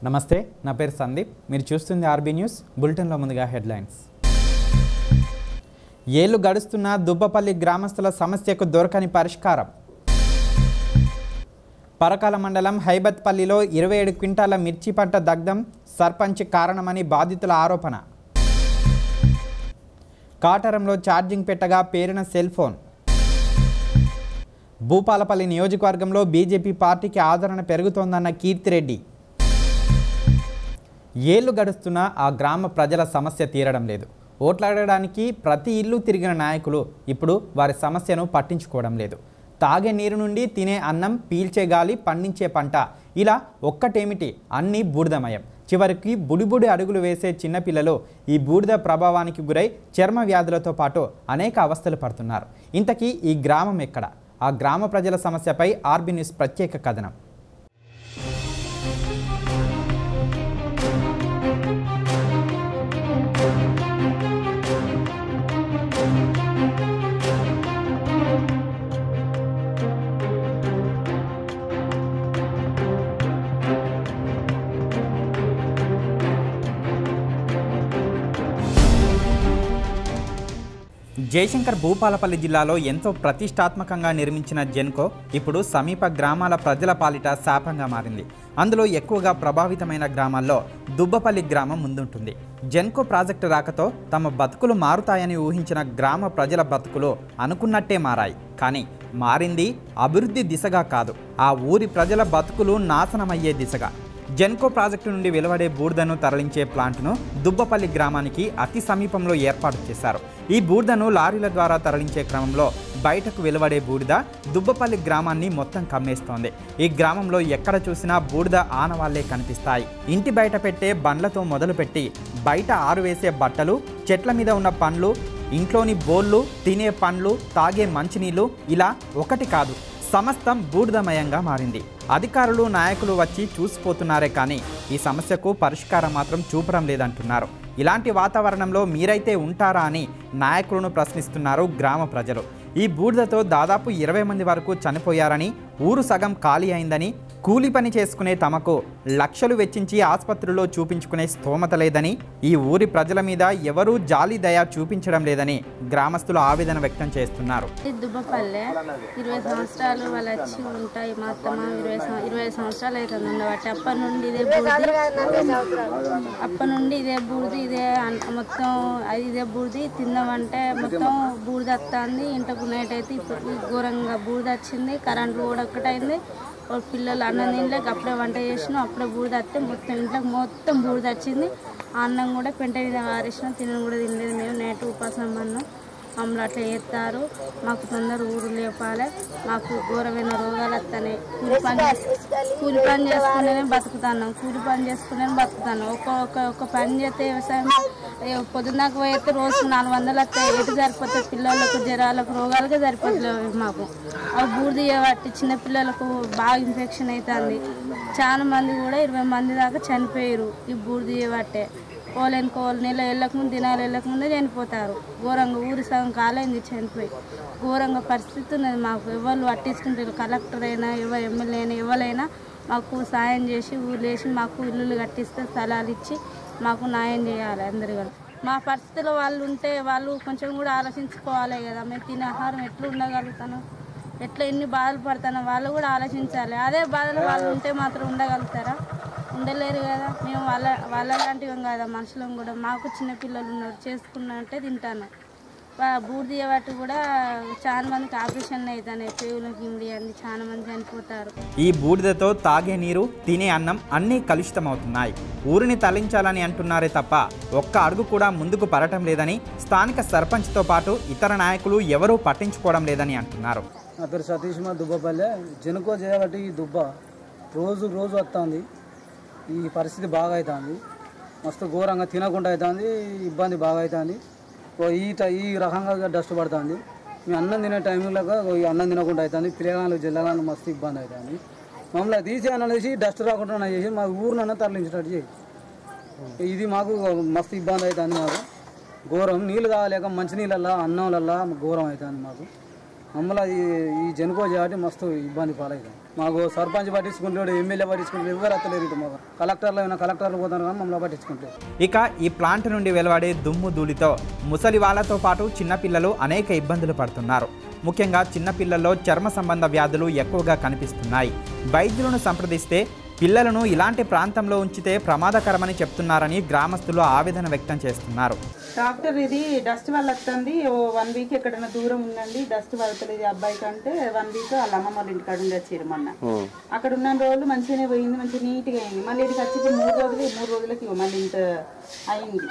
నమస్తే నా పేరు సందీప్ మీరు చూస్తుంది ఆర్బీ న్యూస్ బులెటిన్లో ముందుగా హెడ్లైన్స్ ఏళ్లు గడుస్తున్న దుబ్బపల్లి గ్రామస్తుల సమస్యకు దొరకని పరిష్కారం పరకాల మండలం హైబత్పల్లిలో ఇరవై ఏడు క్వింటాల మిర్చి పంట దగ్ధం సర్పంచ్ కారణమని బాధితుల ఆరోపణ కాటరంలో ఛార్జింగ్ పెట్టగా పేరిన సెల్ ఫోన్ భూపాలపల్లి నియోజకవర్గంలో బీజేపీ పార్టీకి ఆదరణ పెరుగుతోందన్న కీర్తిరెడ్డి ఏళ్లు గడుస్తున్నా ఆ గ్రామ ప్రజల సమస్య తీరడం లేదు ఓట్లాడడానికి ప్రతి ఇల్లు తిరిగిన నాయకులు ఇప్పుడు వారి సమస్యను పట్టించుకోవడం లేదు తాగే నీరు నుండి తినే అన్నం పీల్చే గాలి పండించే పంట ఇలా ఒక్కటేమిటి అన్నీ బూడిదమయం చివరికి బుడిబుడి అడుగులు వేసే చిన్నపిల్లలు ఈ బూడిద ప్రభావానికి గురై చర్మ వ్యాధులతో పాటు అనేక అవస్థలు పడుతున్నారు ఇంతకీ ఈ గ్రామం ఎక్కడ ఆ గ్రామ ప్రజల సమస్యపై ఆర్బీ న్యూస్ ప్రత్యేక కథనం జయశంకర్ భూపాలపల్లి జిల్లాలో ఎంతో ప్రతిష్టాత్మకంగా నిర్మించిన జెన్కో ఇప్పుడు సమీప గ్రామాల ప్రజల పాలిట శాపంగా మారింది అందులో ఎక్కువగా ప్రభావితమైన గ్రామాల్లో దుబ్బపల్లి గ్రామం ముందుంటుంది జెన్కో ప్రాజెక్టు రాకతో తమ బతుకులు మారుతాయని ఊహించిన గ్రామ ప్రజల బతుకులు అనుకున్నట్టే మారాయి కానీ మారింది అభివృద్ధి దిశగా కాదు ఆ ఊరి ప్రజల బతుకులు నాశనమయ్యే దిశగా జెన్కో ప్రాజెక్టు నుండి వెలువడే బూడిదను తరలించే ప్లాంట్ను దుబ్బపల్లి గ్రామానికి అతి సమీపంలో ఏర్పాటు చేశారు ఈ బూడిదను లారీల ద్వారా తరలించే క్రమంలో బయటకు వెలువడే బూడిద దుబ్బపల్లి గ్రామాన్ని మొత్తం కమ్మేస్తోంది ఈ గ్రామంలో ఎక్కడ చూసినా బూడిద ఆనవాళ్లే కనిపిస్తాయి ఇంటి బయట పెట్టే బండ్లతో మొదలుపెట్టి బయట ఆరువేసే బట్టలు చెట్ల మీద ఉన్న పండ్లు ఇంట్లోని బోళ్ళు తినే పండ్లు తాగే మంచినీళ్ళు ఇలా ఒకటి కాదు సమస్తం బూడిదమయంగా మారింది అధికారులు నాయకులు వచ్చి చూసిపోతున్నారే కానీ ఈ సమస్యకు పరిష్కారం మాత్రం చూపడం లేదంటున్నారు ఇలాంటి వాతావరణంలో మీరైతే ఉంటారా అని నాయకులను ప్రశ్నిస్తున్నారు గ్రామ ప్రజలు ఈ బూడిదతో దాదాపు ఇరవై మంది వరకు చనిపోయారని ఊరు సగం ఖాళీ అయిందని కూలి పని చేసుకునే తమకు లక్షలు వెచ్చించి ఆసుపత్రిలో చూపించుకునే స్తోమత లేదని ఈ ఊరి ప్రజల మీద ఎవరూ జాలి దయ చూపించడం లేదని గ్రామస్తులు ఆవేదన వ్యక్తం చేస్తున్నారు ఇది దుబ్బపల్లె ఇరవై సంవత్సరాలు వాళ్ళు వచ్చి ఉంటాయి మా అత్తమ్మ ఇరవై సం- ఇరవై సంవత్సరాలు అవుతుంది ఉండబట్టి అప్పటి నుండి ఇదే బూడిది అప్పటి నుండి ఇదే బూడిది ఇదే అన్- మొత్తం అది ఇదే బూడిది తిందామంటే మొత్తం బూడిద వస్తుంది ఇంటకు నైట్ అయితే ఇప్పుడు ఘోరంగా బూడిద వచ్చింది కరెంట్ కూడా ఒక్కటైంది ఓ పిల్లలు అన్నం తినలేక అప్పుడే వంట చేసినాం అప్పుడే బూడిద వస్తే మొత్తం ఇంట్లోకి మొత్తం బూడిద వచ్చింది ఆ అన్నం కూడా పెంట మీద వారేసినాం తినడం కూడా తినలేదు మేము నేటు ఉపాసం అన్నం మమ్మల్ని అట్లా చేస్తారు మాకు తొందర ఊరు లేపాలి మాకు ఘోరమైన రోగాలు వస్తాయి కూలి పని చేస్- కూలి పని చేసుకునే బతుకుతాను కూలి పని చేసుకునే బతుకుతాను ఒక ఒక ఒక పని చేస్తే వ్యవసాయం ఏ పొద్దున్నాక పోయితే రోజు నాలుగు వందలు వస్తాయి ఎటు సరిపోతాయి పిల్లలకు జ్వరాలకు రోగాలకే సరిపోతలేవు మాకు అవి బూడిద చేయబట్టి చిన్న పిల్లలకు బాగా ఇన్ఫెక్షన్ అవుతుంది చాలా మంది కూడా ఇరవై మంది దాకా చనిపోయారు ఈ బూడిద చేయబట్టే కోలేని కోలు నెల వెళ్ళక ముందు దినాలు వెళ్ళక ముందే చనిపోతారు ఘోరంగా ఊరి సగం కాలేంది చనిపోయి ఘోరంగా పరిస్థితి ఉన్నది మాకు ఎవరు పట్టించుకుంటారు కలెక్టర్ అయినా ఎవరు ఎమ్మెల్యే అయినా ఎవరైనా మాకు సాయం చేసి ఊరు వేసి మాకు ఇల్లులు కట్టిస్తే స్థలాలు ఇచ్చి మాకు న్యాయం చేయాలి అందరు కూడా మా పరిస్థితిలో వాళ్ళు ఉంటే వాళ్ళు కొంచెం కూడా ఆలోచించుకోవాలి కదా మేము తినే ఆహారం ఎట్లా ఉండగలుగుతాను ఎట్లా ఎన్ని బాధలు పడతానో వాళ్ళు కూడా ఆలోచించాలి అదే బాధలు వాళ్ళు ఉంటే మాత్రం ఉండగలుగుతారా ఉండలేరు కదా మేము వాళ్ళ వాళ్ళ లాంటివి కదా మనుషులం కూడా మాకు చిన్న పిల్లలు ఉన్నారు చేసుకున్నట్టే తింటాను వా- బూడిద వాటి కూడా చాలా మందికి ఆపరేషన్ అవుతాయి పేగులకి ఇమిడి అన్ని చాలా మంది చనిపోతారు ఈ బూడిదతో తాగే నీరు తినే అన్నం అన్నీ కలుషితమవుతున్నాయి ఊరిని తరలించాలని అంటున్నారే తప్ప ఒక్క అడుగు కూడా ముందుకు పడటం లేదని స్థానిక సర్పంచ్తో పాటు ఇతర నాయకులు ఎవరూ పట్టించుకోవడం లేదని అంటున్నారు నా పేరు సతీష్ మా దుబ్బపల్లె జనుకో చేయబట్టి ఈ దుబ్బ రోజు రోజు వస్తుంది ఈ పరిస్థితి బాగా అవుతుంది మస్తు ఘోరంగా తినకుండా అవుతుంది ఇబ్బంది బాగా అవుతుంది ఓ ఈ ట- ఈ రకంగా డస్ట్ పడుతుంది మేము అన్నం తినే టైంలో ఈ అన్నం తినకుండా అవుతుంది పిల్లగాళ్ళు జిల్లగాళ్ళు మస్తు ఇబ్బంది అవుతుంది మమ్మల్ని తీసి అన్నం తీసి డస్ట్ రాకుండా చేసి మా ఊరినన్నా తరలించేటట్టు చేయి ఇది మాకు మస్తు ఇబ్బంది అవుతుంది మాకు ఘోరం నీళ్ళు కావలేక మంచినీళ్ళల్లో అన్నంలల్లో ఘోరం అవుతుంది మాకు మమ్మల్ని ఈ ఈ జనుకో చేయబట్టి మస్తు ఇబ్బంది పాలవుతాం మాకు సర్పంచ్ పట్టించుకుంటాడు ఎమ్మెల్యే పట్టించుకుంటాడు ఎవరు అత్తలేరు ఇటు మాకు కలెక్టర్లు అయినా కలెక్టర్లు పోతారు కానీ మమ్మల్ని పట్టించుకుంటారు ఇక ఈ ప్లాంట్ నుండి వెలువడే దుమ్ము ధూళితో ముసలి వాళ్ళతో పాటు చిన్నపిల్లలు అనేక ఇబ్బందులు పడుతున్నారు ముఖ్యంగా చిన్నపిల్లల్లో చర్మ సంబంధ వ్యాధులు ఎక్కువగా కనిపిస్తున్నాయి వైద్యులను సంప్రదిస్తే పిల్లలను ఇలాంటి ప్రాంతంలో ఉంచితే ప్రమాదకరమని చెప్తున్నారని గ్రామస్తులు ఆవేదన వ్యక్తం చేస్తున్నారు డాక్టర్ ఇది డస్ట్ వల్ల వస్తుంది ఓ వన్ వీక్ ఎక్కడైనా దూరం ఉండండి డస్ట్ పడతలేదు ఈ అబ్బాయికి అంటే వన్ వీక్ వాళ్ళ అమ్మమ్మ వాళ్ళ ఇంటికాడ ఉండి వచ్చారు మొన్న అక్కడ ఉన్న రోజులు మంచిగానే పోయింది మంచిగా నీట్గా అయింది మళ్ళీ ఇక్కడికి వచ్చి ఇప్పుడు మూడు రోజులు ఈ మూడు రోజులకి ఇగో మళ్ళీ ఇంత అయింది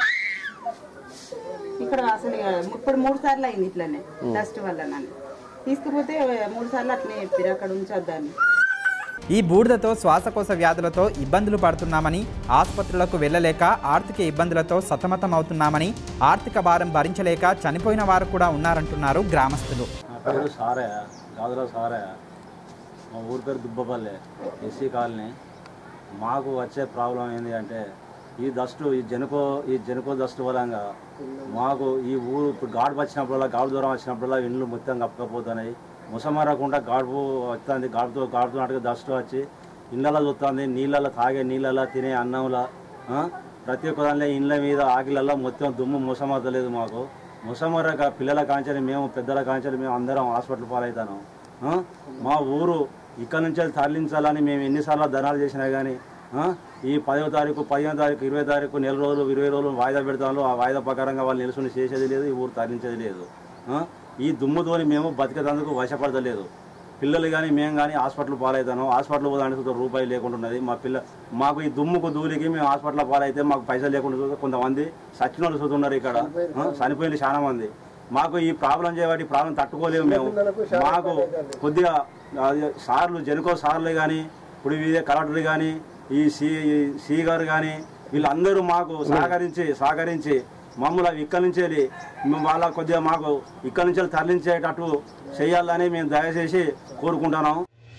ఇక్కడ అసలు ఇక ఇప్పుడు మూడు సార్లు అయింది ఇట్లనే డస్ట్ వల్ల నన్ను తీసుకుపోతే మూడు సార్లు అట్లనే చెప్పారు అక్కడ ఉంచొద్దని ఈ బూడిదతో శ్వాసకోశ వ్యాధులతో ఇబ్బందులు పడుతున్నామని ఆసుపత్రులకు వెళ్ళలేక ఆర్థిక ఇబ్బందులతో సతమతమవుతున్నామని ఆర్థిక భారం భరించలేక చనిపోయిన వారు కూడా ఉన్నారంటున్నారు గ్రామస్తులు నా పేరు సారయ్య గాజుల సారయ్య మా ఊరి పేరు దుబ్బపల్లె ఎస్సీ కాలనీ మాకు వచ్చే ప్రాబ్లం ఏంటి అంటే ఈ డస్ట్ ఈ జనుకో ఈ జనుకో డస్ట్ వలంగా మాకు ఈ ఊరు ఇప్పుడు గాడుపు వచ్చినప్పుడల్లా గాడు దూరం వచ్చినప్పుడల్లా ఇండ్లు మొత్తం కప్పకపోతున్నాయి ముసమరకుండా గాడుపు వస్తుంది గాడుతో గాడుతున్నట్టుగా డస్ట్ వచ్చి ఇళ్ళలో చూస్తుంది నీళ్ళలో తాగే నీళ్ళలో తినే అన్నంలో ఆ, ప్రతి ఒక్క దానిలో ఇండ్ల మీద ఆకిలల్లో మొత్తం దుమ్ము ముసమరతలేదు మాకు ముసమరక పిల్లల కాంచని మేము పెద్దల కాంచని మేము అందరం హాస్పిటల్ పాలవుతాను ఆ? మా ఊరు ఇక్కడ నుంచి తరలించాలని మేము ఎన్నిసార్లు ధనాలు చేసినా కానీ ఈ పదవ తారీఖు పదిహేను తారీఖు ఇరవై తారీఖు నెల రోజులు ఇరవై రోజులు వాయిదా పెడతాను ఆ వాయిదా ప్రకారంగా వాళ్ళు నిలుసుని చేసేది లేదు ఈ ఊరు తరలించేది లేదు ఆ? ఈ దుమ్ముతోని మేము బతికేందుకు వశపడతలేదు పిల్లలు కానీ మేము కానీ హాస్పిటల్ పాలవుతాను హాస్పిటల్ పోదానికి ఒక రూపాయి లేకుండా ఉన్నది మా పిల్ల మాకు ఈ దుమ్ముకు ధూళికి మేము హాస్పిటల్ పాలైతే మాకు పైసలు లేకుండా చూస్తే కొంతమంది సచిన వాళ్ళు చూస్తున్నారు ఇక్కడ ఆ, చనిపోయిన చాలా మంది మాకు ఈ ప్రాబ్లం చేయబట్టి ప్రాబ్లం తట్టుకోలేము మేము మాకు కొద్దిగా అది సార్లు జనుకో సార్లు కానీ ఇప్పుడు ఇదే కలెక్టర్లు కానీ ఈ సి సి గారు కానీ వీళ్ళందరూ మాకు సహకరించి సహకరించి మమ్మల్ని అవి ఇక్కడి నుంచి వెళ్ళి మేము వాళ్ళ కొద్దిగా మాకు ఇక్కడి నుంచి వెళ్ళి తరలించేటట్టు చేయాలని మేము దయచేసి కోరుకుంటున్నాం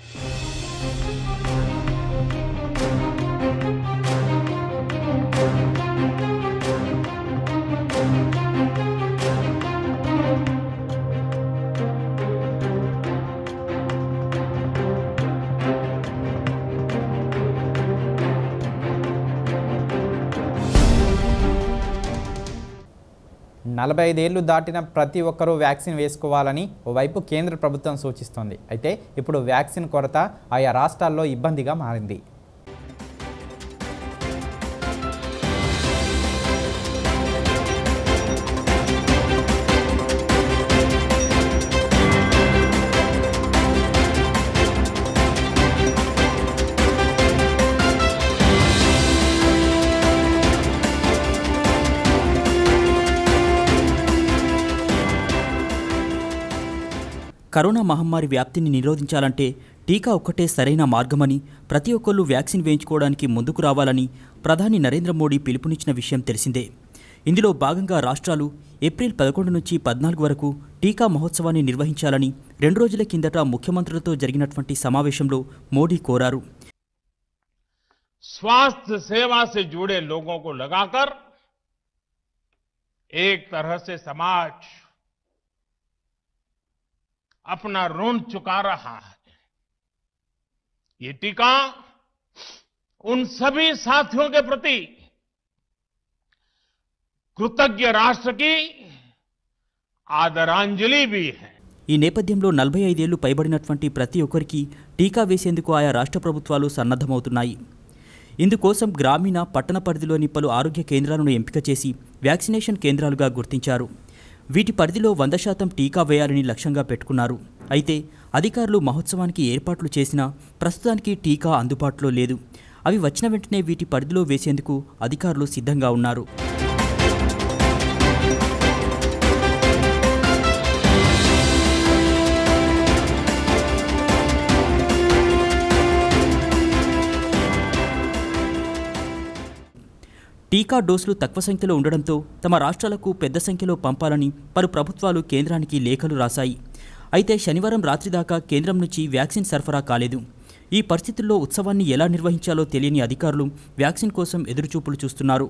నలభై ఐదేళ్లు దాటిన ప్రతి ఒక్కరూ వ్యాక్సిన్ వేసుకోవాలని ఓవైపు కేంద్ర ప్రభుత్వం సూచిస్తోంది అయితే ఇప్పుడు వ్యాక్సిన్ కొరత ఆయా రాష్ట్రాల్లో ఇబ్బందిగా మారింది కరోనా మహమ్మారి వ్యాప్తిని నిరోధించాలంటే టీకా ఒక్కటే సరైన మార్గమని ప్రతి ఒక్కళ్ళు వ్యాక్సిన్ వేయించుకోవడానికి ముందుకు రావాలని ప్రధాని నరేంద్ర మోడీ పిలుపునిచ్చిన విషయం తెలిసిందే ఇందులో భాగంగా రాష్ట్రాలు ఏప్రిల్ పదకొండు నుంచి పద్నాలుగు వరకు టీకా మహోత్సవాన్ని నిర్వహించాలని రెండు రోజుల కిందట ముఖ్యమంత్రులతో జరిగినటువంటి సమావేశంలో మోడీ కోరారు स्वास्थ्य सेवा से जुड़े लोगों को लगाकर एक तरह से समाज अपना ऋण चुका रहा है ये टीका उन सभी साथियों के प्रति कृतज्ञ राष्ट्र की आदरांजलि भी है ఈ నేపథ్యంలో నలభై ఐదేళ్లు పైబడినటువంటి ప్రతి ఒక్కరికి టీకా వేసేందుకు ఆయా రాష్ట్ర ప్రభుత్వాలు సన్నద్ధమవుతున్నాయి ఇందుకోసం గ్రామీణ పట్టణ పరిధిలోని పలు ఆరోగ్య కేంద్రాలను ఎంపిక చేసి వ్యాక్సినేషన్ కేంద్రాలుగా గుర్తించారు వీటి పరిధిలో వంద శాతం టీకా వేయాలని లక్ష్యంగా పెట్టుకున్నారు అయితే అధికారులు మహోత్సవానికి ఏర్పాట్లు చేసినా ప్రస్తుతానికి టీకా అందుబాటులో లేదు అవి వచ్చిన వెంటనే వీటి పరిధిలో వేసేందుకు అధికారులు సిద్ధంగా ఉన్నారు టీకా డోసులు తక్కువ సంఖ్యలో ఉండడంతో తమ రాష్ట్రాలకు పెద్ద సంఖ్యలో పంపాలని పలు ప్రభుత్వాలు కేంద్రానికి లేఖలు రాశాయి అయితే శనివారం రాత్రి దాకా కేంద్రం నుంచి వ్యాక్సిన్ సరఫరా కాలేదు ఈ పరిస్థితుల్లో ఉత్సవాన్ని ఎలా నిర్వహించాలో తెలియని అధికారులు వ్యాక్సిన్ కోసం ఎదురుచూపులు చూస్తున్నారు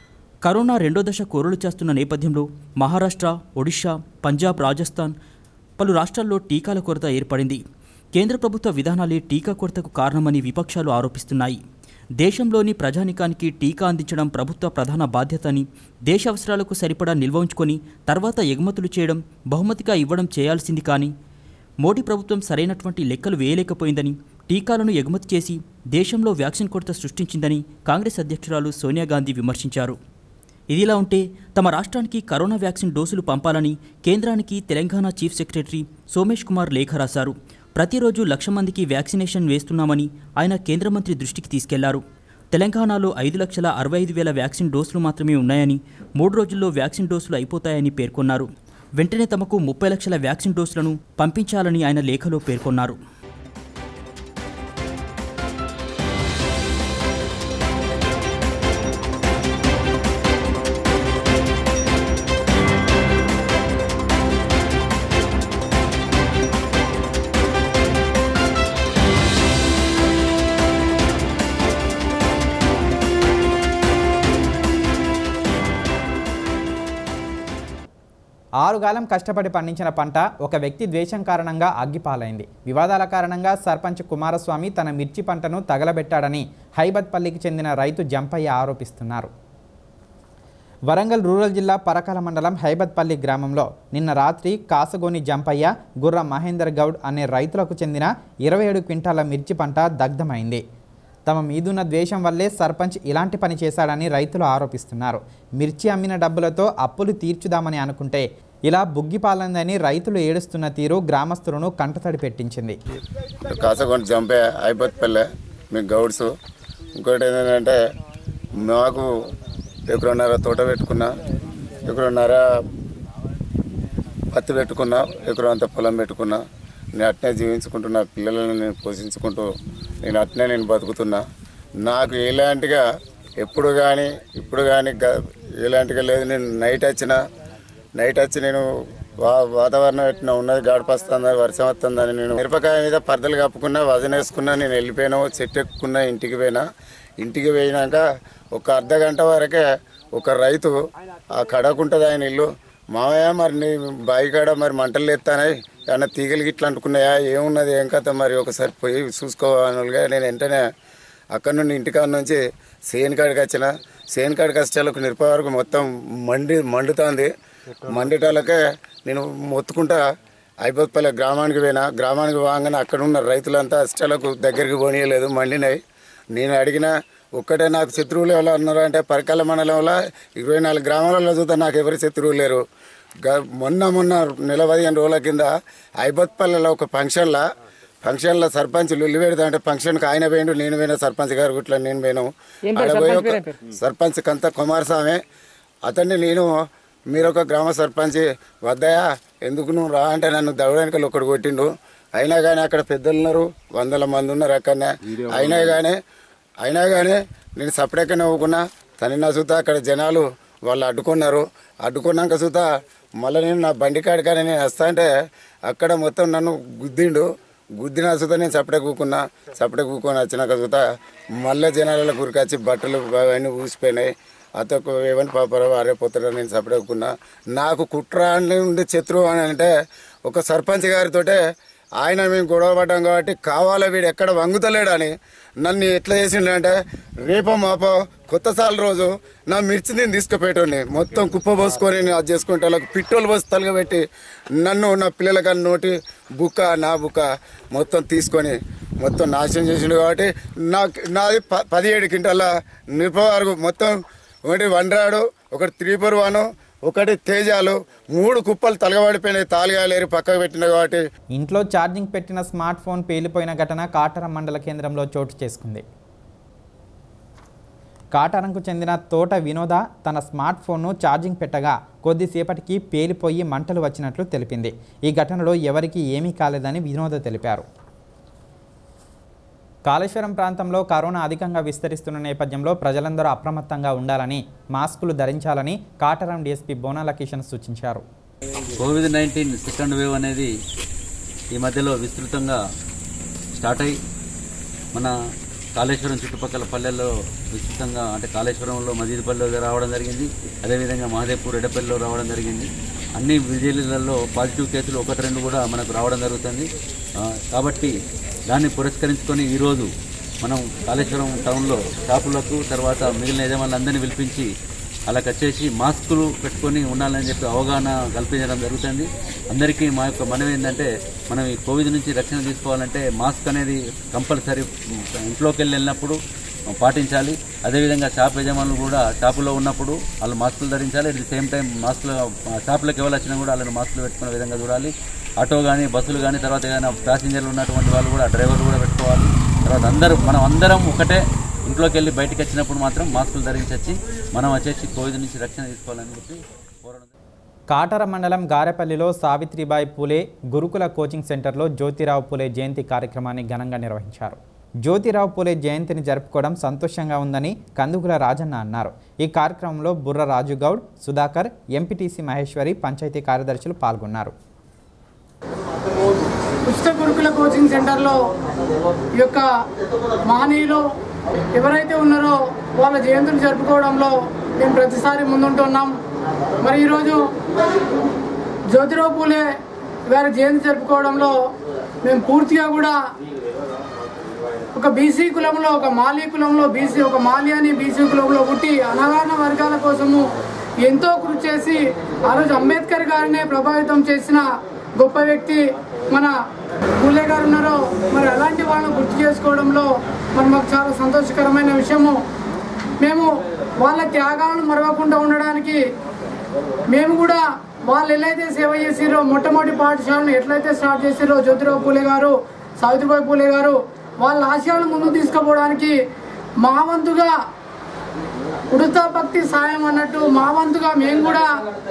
కరోనా రెండో దశ కోరలు చేస్తున్న నేపథ్యంలో మహారాష్ట్ర ఒడిషా పంజాబ్ రాజస్థాన్ పలు రాష్ట్రాల్లో టీకాల కొరత ఏర్పడింది కేంద్ర ప్రభుత్వ విధానాలే టీకా కొరతకు కారణమని విపక్షాలు ఆరోపిస్తున్నాయి దేశంలోని ప్రజానికానికి టీకా అందించడం ప్రభుత్వ ప్రధాన బాధ్యత అని దేశ అవసరాలకు సరిపడా నిల్వ ఉంచుకొని తర్వాత ఎగుమతులు చేయడం బహుమతిగా ఇవ్వడం చేయాల్సింది కానీ మోడీ ప్రభుత్వం సరైనటువంటి లెక్కలు వేయలేకపోయిందని టీకాలను ఎగుమతి చేసి దేశంలో వ్యాక్సిన్ కొరత సృష్టించిందని కాంగ్రెస్ అధ్యక్షురాలు సోనియా గాంధీ విమర్శించారు ఇదిలా ఉంటే తమ రాష్ట్రానికి కరోనా వ్యాక్సిన్ డోసులు పంపాలని కేంద్రానికి తెలంగాణ చీఫ్ సెక్రటరీ సోమేష్ కుమార్ లేఖ రాశారు ప్రతిరోజు లక్ష మందికి వ్యాక్సినేషన్ వేస్తున్నామని ఆయన కేంద్ర మంత్రి దృష్టికి తీసుకెళ్లారు తెలంగాణలో ఐదు లక్షల అరవై ఐదు వేల వ్యాక్సిన్ డోసులు మాత్రమే ఉన్నాయని మూడు రోజుల్లో వ్యాక్సిన్ డోసులు అయిపోతాయని పేర్కొన్నారు వెంటనే తమకు ముప్పై లక్షల వ్యాక్సిన్ డోసులను పంపించాలని ఆయన లేఖలో పేర్కొన్నారు ఆరుగాలం కష్టపడి పండించిన పంట ఒక వ్యక్తి ద్వేషం కారణంగా అగ్గిపాలైంది వివాదాల కారణంగా సర్పంచ్ కుమారస్వామి తన మిర్చి పంటను తగలబెట్టాడని హైబత్పల్లికి చెందిన రైతు జంపయ్య ఆరోపిస్తున్నారు వరంగల్ రూరల్ జిల్లా పరకాల మండలం హైబత్పల్లి గ్రామంలో నిన్న రాత్రి కాసగోని జంపయ్య గుర్ర మహేందర్ గౌడ్ అనే రైతులకు చెందిన ఇరవై ఏడు క్వింటాల మిర్చి పంట దగ్ధమైంది తమ మీదున్న ద్వేషం వల్లే సర్పంచ్ ఇలాంటి పని చేశాడని రైతులు ఆరోపిస్తున్నారు మిర్చి అమ్మిన డబ్బులతో అప్పులు తీర్చుదామని అనుకుంటే ఇలా బుగ్గిపాలందని రైతులు ఏడుస్తున్న తీరు గ్రామస్తులను కంటతడి పెట్టించింది కాసగొండ చంపే అయిపోతుపల్లె మీ గౌడ్స్ ఇంకోటి ఏంటంటే మాకు ఎకరన్నర తోట పెట్టుకున్నా ఎకరన్నర పత్తి పెట్టుకున్నా ఎకరం అంత పొలం పెట్టుకున్నా నేను అట్నే జీవించుకుంటున్నా పిల్లలను నేను పోషించుకుంటూ నేను అట్నే నేను బతుకుతున్నా నాకు ఎలాంటిగా ఎప్పుడు కానీ ఇప్పుడు కానీ ఎలాంటిగా లేదు నేను నైట్ వచ్చినా నైట్ వచ్చి నేను వా వాతావరణం ఎట్లా ఉన్నది గాడిపస్తుంది వర్షం వస్తుందని నేను మిరపకాయ మీద పరదలు కప్పుకున్నా వజన వేసుకున్నా నేను వెళ్ళిపోయినా చెట్టు ఎక్కుకున్నా ఇంటికి పోయినా ఇంటికి పోయినాక ఒక అర్ధ గంట వరకే ఒక రైతు ఆ కడకుంటుంది ఆయన ఇల్లు మామయ్య మరి నీ బావి కాడ మరి మంటలు ఎత్తానాయి ఏమన్నా తీగలు గిట్లా అంటుకున్నాయా ఏమున్నది ఏం కథ మరి ఒకసారి పోయి చూసుకోవాలనుగా నేను వెంటనే అక్కడ నుండి ఇంటికాడ నుంచి సేన్ కాడికి వచ్చిన సేన్ కాడికి వచ్చేలకు నిరప వరకు మొత్తం మండి మండుతుంది మండేటాలకే నేను మొత్తుకుంటా అయిపోతపల్లె గ్రామానికి పోయినా గ్రామానికి పోగానే అక్కడ ఉన్న రైతులంతా అష్టాలకు దగ్గరికి పోనీయలేదు మండినాయి నేను అడిగిన ఒక్కటే నాకు శత్రువులు ఎవరు అన్నారు అంటే పరికల మండలంలో ఇరవై నాలుగు గ్రామాలలో చూద్దా నాకు ఎవరి శత్రువులు లేరు గ- మొన్న మొన్న నెల పదిహేను రోజుల కింద ఐబత్పల్లెలో ఒక ఫంక్షన్లో ఫంక్షన్లో సర్పంచ్ లొల్లి పెడతా అంటే ఫంక్షన్కి ఆయన పోయిండు నేను పోయినా సర్పంచ్ గారు గుట్ల నేను పోయినాం ఆడ పోయి ఒక సర్పంచ్ కంత కుమారస్వామి అతన్ని నేను మీరు ఒక గ్రామ సర్పంచ్ వద్దయా ఎందుకు నువ్వు రా అంటే నన్ను దవడానికి ఒకడు కొట్టిండు అయినా కానీ అక్కడ పెద్దలు ఉన్నారు వందల మంది ఉన్నారు అక్కడనే అయినా కానీ అయినా కానీ నేను సపరేట్గా నవ్వుకున్నా తన సుతా అక్కడ జనాలు వాళ్ళు అడ్డుకున్నారు అడ్డుకున్నాక సుతా మళ్ళీ నేను నా బండి కాడికానే నేను వస్తా అంటే అక్కడ మొత్తం నన్ను గుద్దిండు గుద్దిన సుతా నేను సపడే కూకున్నా సపడే కూకొని వచ్చినాక సుతా మళ్ళీ జనాల కూరికొచ్చి బట్టలు అవన్నీ ఊసిపోయినాయి అతకు ఏమని పాపరావు ఆరైపోతాడని నేను సపడేకున్నా నాకు కుట్ర అని ఉండే శత్రువు అని అంటే ఒక సర్పంచ్ గారితోటే ఆయన మేము గొడవ పడ్డాం కాబట్టి కావాలా వీడు ఎక్కడ వంగుతలేడని నన్ను ఎట్లా చేసిండంటే రేపో మాపో కొత్త సాల రోజు నా మిర్చి నేను తీసుకుపోయేటోని మొత్తం కుప్ప పోసుకొని నేను అది చేసుకుంటే వాళ్ళకి పిట్టోలు పోసి తలగబెట్టి నన్ను నా పిల్లలకి నోటి బుక్క నా బుక్క మొత్తం తీసుకొని మొత్తం నాశనం చేసిండు కాబట్టి నాకు నాది ప పదిహేడు క్వింటాల నిరపవారు మొత్తం ఒకటి వండ్రాడు ఒకటి త్రీపర్ వన్ ఒకటి తేజాలు మూడు కుప్పలు తలగబడిపోయినాయి తాలుగాలేరు పక్కకు పెట్టిన కాబట్టి ఇంట్లో ఛార్జింగ్ పెట్టిన స్మార్ట్ ఫోన్ పేలిపోయిన ఘటన కాటరం మండల కేంద్రంలో చోటు చేసుకుంది కాటరంకు చెందిన తోట వినోద తన స్మార్ట్ ఫోన్ను ఛార్జింగ్ పెట్టగా కొద్దిసేపటికి పేలిపోయి మంటలు వచ్చినట్లు తెలిపింది ఈ ఘటనలో ఎవరికీ ఏమీ కాలేదని వినోద తెలిపారు కాళేశ్వరం ప్రాంతంలో కరోనా అధికంగా విస్తరిస్తున్న నేపథ్యంలో ప్రజలందరూ అప్రమత్తంగా ఉండాలని మాస్కులు ధరించాలని కాటరం డీఎస్పీ బోనాల కిషన్ సూచించారు కోవిడ్ నైన్టీన్ సెకండ్ వేవ్ అనేది ఈ మధ్యలో విస్తృతంగా స్టార్ట్ అయ్యి మన కాళేశ్వరం చుట్టుపక్కల పల్లెల్లో విస్తృతంగా అంటే కాళేశ్వరంలో మజీద్పల్లిలో రావడం జరిగింది అదేవిధంగా మహదేవ్పూర్ ఎడపల్లిలో రావడం జరిగింది అన్ని విజిలీలలో పాజిటివ్ కేసులు ఒకటి రెండు కూడా మనకు రావడం జరుగుతుంది ఆ, కాబట్టి దాన్ని పురస్కరించుకొని ఈరోజు మనం కాళేశ్వరం టౌన్లో షాపులకు తర్వాత మిగిలిన యజమానులందరినీ పిలిపించి అలా వచ్చేసి మాస్కులు పెట్టుకొని ఉండాలని చెప్పి అవగాహన కల్పించడం జరుగుతుంది అందరికీ మా యొక్క మనవి ఏంటంటే మనం ఈ కోవిడ్ నుంచి రక్షణ తీసుకోవాలంటే మాస్క్ అనేది కంపల్సరీ ఇంట్లోకి వెళ్ళి వెళ్ళినప్పుడు పాటించాలి అదేవిధంగా షాప్ యజమానులు కూడా షాపులో ఉన్నప్పుడు వాళ్ళు మాస్కులు ధరించాలి అట్ ది సేమ్ టైం మాస్కులు షాపులకు ఎవరు వచ్చినా కూడా వాళ్ళని మాస్కులు పెట్టుకునే విధంగా చూడాలి ఆటో కానీ బస్సులు కానీ తర్వాత ఏదైనా ప్యాసింజర్లు ఉన్నటువంటి వాళ్ళు కూడా డ్రైవర్లు కూడా పెట్టుకోవాలి తర్వాత అందరూ మనం అందరం ఒకటే ఇంట్లోకి వెళ్ళి బయటకు వచ్చినప్పుడు మాత్రం మాస్కులు ధరించి వచ్చి మనం వచ్చేసి కోవిడ్ నుంచి రక్షణ తీసుకోవాలని చెప్పి కోరడం కాటర మండలం గారెపల్లిలో సావిత్రిబాయి పూలే గురుకుల కోచింగ్ సెంటర్లో జ్యోతిరావు పూలే జయంతి కార్యక్రమాన్ని ఘనంగా నిర్వహించారు జ్యోతిరావు పూలే జయంతిని జరుపుకోవడం సంతోషంగా ఉందని కందుకుల రాజన్న అన్నారు ఈ కార్యక్రమంలో బుర్ర రాజుగౌడ్ సుధాకర్ ఎంపీటీసీ మహేశ్వరి పంచాయతీ కార్యదర్శులు పాల్గొన్నారు ఉచిత గురుకుల కోచింగ్ సెంటర్లో ఈ యొక్క మహనీయులు ఎవరైతే ఉన్నారో వాళ్ళ జయంతులు జరుపుకోవడంలో మేము ప్రతిసారి ముందుంటున్నాం మరి ఈరోజు జ్యోతిరావు పూలే గారి జయంతి జరుపుకోవడంలో మేము పూర్తిగా కూడా ఒక బీసీ కులంలో ఒక మాలీ కులంలో బీసీ ఒక మాలి అని బీసీ కులంలో పుట్టి అనగాహన వర్గాల కోసము ఎంతో కృషి చేసి ఆ రోజు అంబేద్కర్ గారినే ప్రభావితం చేసిన గొప్ప వ్యక్తి మన పూలే గారు ఉన్నారో మరి అలాంటి వాళ్ళని గుర్తు చేసుకోవడంలో మరి మాకు చాలా సంతోషకరమైన విషయము మేము వాళ్ళ త్యాగాలను మరవకుండా ఉండడానికి మేము కూడా వాళ్ళు ఎట్లయితే సేవ చేసిరో మొట్టమొదటి పాఠశాలను ఎట్లయితే స్టార్ట్ చేసిరో జ్యోతిరావు పూలే గారు సావిత్రిబాయి పూలే గారు వాళ్ళ ఆశయాలను ముందుకు తీసుకుపోవడానికి మా వంతుగా ఉడతా భక్తి సాయం అన్నట్టు మా వంతుగా మేము కూడా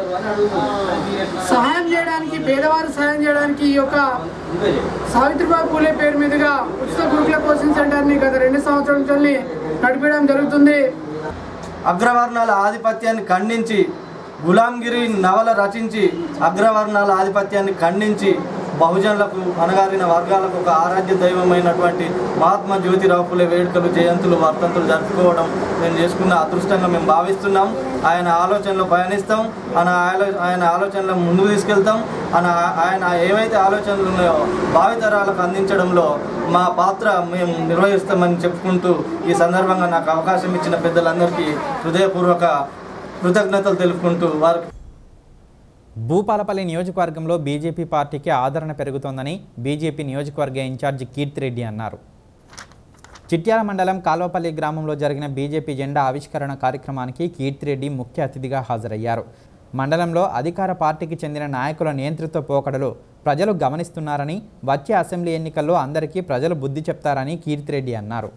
సహాయం చేయడానికి పేదవారు సహాయం చేయడానికి ఈ యొక్క సావిత్రిబాయి పూలే పేరు మీదుగా ఉచిత గురుకుల కోచింగ్ సెంటర్ని గత రెండు సంవత్సరాల నుంచి నడిపించడం జరుగుతుంది అగ్రవర్ణాల ఆధిపత్యాన్ని ఖండించి గులాంగిరి నవల రచించి అగ్రవర్ణాల ఆధిపత్యాన్ని ఖండించి బహుజనులకు అణగారిన వర్గాలకు ఒక ఆరాధ్య దైవమైనటువంటి మహాత్మా జ్యోతిరావు ఫులే వేడుకలు జయంతులు వర్తంతులు జరుపుకోవడం మేము చేసుకున్న అదృష్టంగా మేము భావిస్తున్నాం ఆయన ఆలోచనలో పయనిస్తాం ఆయన ఆలో ఆయన ఆలోచనలను ముందుకు తీసుకెళ్తాం ఆయన ఆయన ఏవైతే ఆలోచనలు ఉన్నాయో భావితరాలకు అందించడంలో మా పాత్ర మేము నిర్వహిస్తామని చెప్పుకుంటూ ఈ సందర్భంగా నాకు అవకాశం ఇచ్చిన పెద్దలందరికీ హృదయపూర్వక కృతజ్ఞతలు తెలుపుకుంటూ వారికి భూపాలపల్లి నియోజకవర్గంలో బీజేపీ పార్టీకి ఆదరణ పెరుగుతోందని బీజేపీ నియోజకవర్గ ఇన్ఛార్జి కీర్తిరెడ్డి అన్నారు చిట్యాల మండలం కాల్వపల్లి గ్రామంలో జరిగిన బీజేపీ జెండా ఆవిష్కరణ కార్యక్రమానికి కీర్తిరెడ్డి ముఖ్య అతిథిగా హాజరయ్యారు మండలంలో అధికార పార్టీకి చెందిన నాయకుల నియంత్రిత పోకడలు ప్రజలు గమనిస్తున్నారని వచ్చే అసెంబ్లీ ఎన్నికల్లో అందరికీ ప్రజలు బుద్ధి చెప్తారని కీర్తిరెడ్డి అన్నారు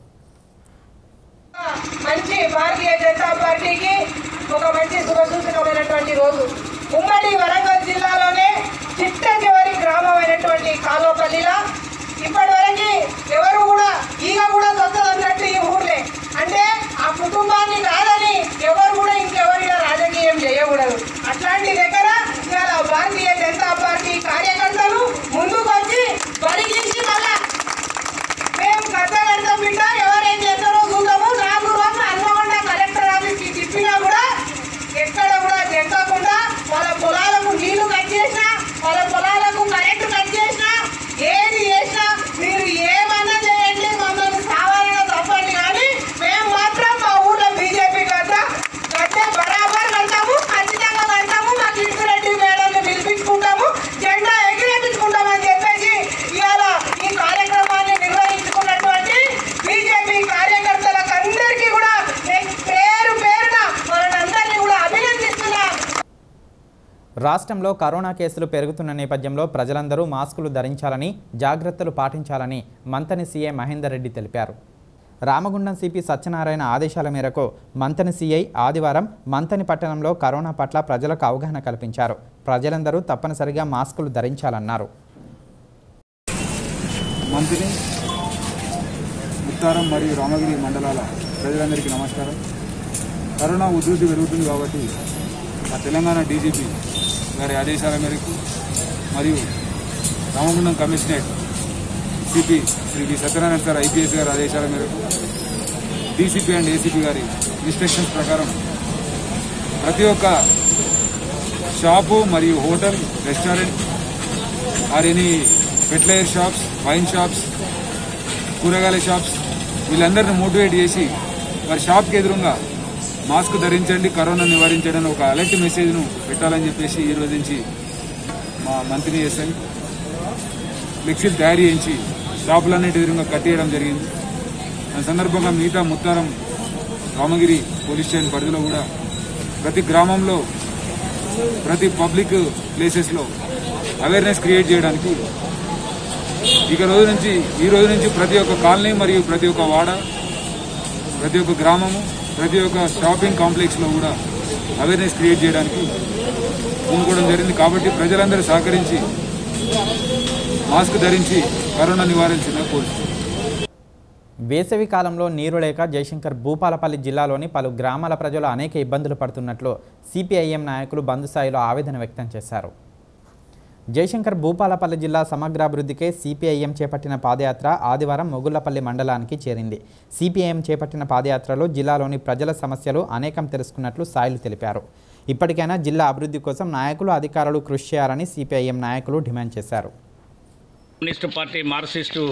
మంచి భారతీయ జనతా పార్టీకి ఒక మంచి శుభసూచకమైనటువంటి రోజు ఉమ్మడి వరంగల్ జిల్లాలోనే చిట్ట చివరి గ్రామం అయినటువంటి కాలువపల్లిలో ఇప్పటి వరకు ఎవరు కూడా ఈగ కూడా తొత్తదన్నట్టు ఈ ఊర్లే అంటే ఆ కుటుంబాన్ని కాదని ఎవరు కూడా ఇంకెవరిగా రాజకీయం చేయకూడదు అట్లాంటి దగ్గర ఇవాళ భారతీయ జనతా పార్టీ కార్యకర్తలు ముందుకొచ్చి పరిగించి మళ్ళా మేము గత గంట బిడ్డ ఎవరేం చేస్తారో చూద్దాము నాలుగు రోజులు అన్నకొండ కలెక్టర్ ఆఫీస్కి తిప్పినా కూడా ఎక్కడ కూడా జరగకుండా వాళ్ళ పొలాలకు నీళ్లు కట్ చేసినా వాళ్ళ పొలాలకు కరెంటు కట్ చేసినా ఏది చేసినా మీరు ఏమన్నా చేయండి మమ్మల్ని సావాలన్నా తప్పండి కానీ మేము మాత్రం మా ఊర్లో బీజేపీ గడ్డ గడ్డే బరాబర్ కడతాము ఖచ్చితంగా కడతాము మా కిషన్రెడ్డి మేడంని పిలిపించుకుంటాము జెండా ఎగిరేపించుకుంటామని చెప్పేసి ఇవాళ ఈ కార్యక్రమాన్ని నిర్వహించుకున్నటువంటి బీజేపీ కార్యకర్తలకు అందరికీ కూడా నేను పేరు పేరున వాళ్ళందరినీ కూడా అభినందిస్తున్నా రాష్ట్రంలో కరోనా కేసులు పెరుగుతున్న నేపథ్యంలో ప్రజలందరూ మాస్కులు ధరించాలని జాగ్రత్తలు పాటించాలని మంతని సీఐ మహేందర్ రెడ్డి తెలిపారు రామగుండం సిపి సత్యనారాయణ ఆదేశాల మేరకు మంతని సీఐ ఆదివారం మంతని పట్టణంలో కరోనా పట్ల ప్రజలకు అవగాహన కల్పించారు ప్రజలందరూ తప్పనిసరిగా మాస్కులు ధరించాలన్నారు మంత్రిని ఉత్తారం మరియు రామగిరి మండలాల ప్రజలందరికీ నమస్కారం కరోనా ఉధృతి పెరుగుతుంది కాబట్టి ఆ తెలంగాణ డీజీపీ గారి ఆదేశాల మేరకు మరియు Ramagundam commissionerate CP Shri V Satyanarayana sir IPS గారి ఆదేశాల మేరకు డీసీపీ అండ్ ఏసీపీ గారి ఇన్స్ట్రక్షన్స్ ప్రకారం ప్రతి ఒక్క షాపు మరియు hotel restaurant or any fertiliser shops wine shops కూరగాయల షాప్స్ వీళ్ళందరిని మోటివేట్ చేసి వారి షాప్కి ఎదురుగా మాస్క్ ధరించండి కరోనా నివారించడం ఒక అలర్ట్ మెసేజ్ను పెట్టాలని చెప్పేసి ఈ రోజు నుంచి మా మంత్రి ఎస్ఐ ఫ్లెక్సీలు తయారు చేయించి షాపులన్నిటి ఎదురుగా కట్టేయడం జరిగింది దాని సందర్భంగా మిగతా ముత్తారం రామగిరి పోలీస్ స్టేషన్ పరిధిలో కూడా ప్రతి గ్రామంలో ప్రతి పబ్లిక్ ప్లేసెస్లో అవేర్నెస్ క్రియేట్ చేయడానికి ఇక రోజు నుంచి ఈ రోజు నుంచి ప్రతి ఒక్క కాలనీ మరియు ప్రతి ఒక్క వాడ ప్రతి ఒక్క గ్రామము ప్రతి ఒక్క షాపింగ్ కాంప్లెక్స్లో కూడా అవేర్నెస్ క్రియేట్ చేయడానికి పూనుకోవడం జరిగింది కాబట్టి ప్రజలందరూ సహకరించి మాస్క్ ధరించి కరోనా నివారించిన కోరుతున్నాను వేసవి కాలంలో నీరు లేక జయశంకర్ భూపాలపల్లి జిల్లాలోని పలు గ్రామాల ప్రజలు అనేక ఇబ్బందులు పడుతున్నట్లు సిపిఐఎం నాయకులు బంధు స్థాయిలో ఆవేదన వ్యక్తం చేశారు జయశంకర్ భూపాలపల్లి జిల్లా సమగ్రాభివృద్ధికే సిపిఐఎం చేపట్టిన పాదయాత్ర ఆదివారం మొగుళ్లపల్లి మండలానికి చేరింది సిపిఐఎం చేపట్టిన పాదయాత్రలో జిల్లాలోని ప్రజల సమస్యలు అనేకం తెలుసుకున్నట్లు సాయిలు తెలిపారు ఇప్పటికైనా జిల్లా అభివృద్ధి కోసం నాయకులు అధికారులు కృషి చేయాలని సిపిఐఎం నాయకులు డిమాండ్ చేశారు communist party marxist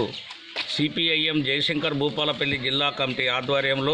CPIM Jayashankar Bhupalpally జిల్లా కమిటీ ఆధ్వర్యంలో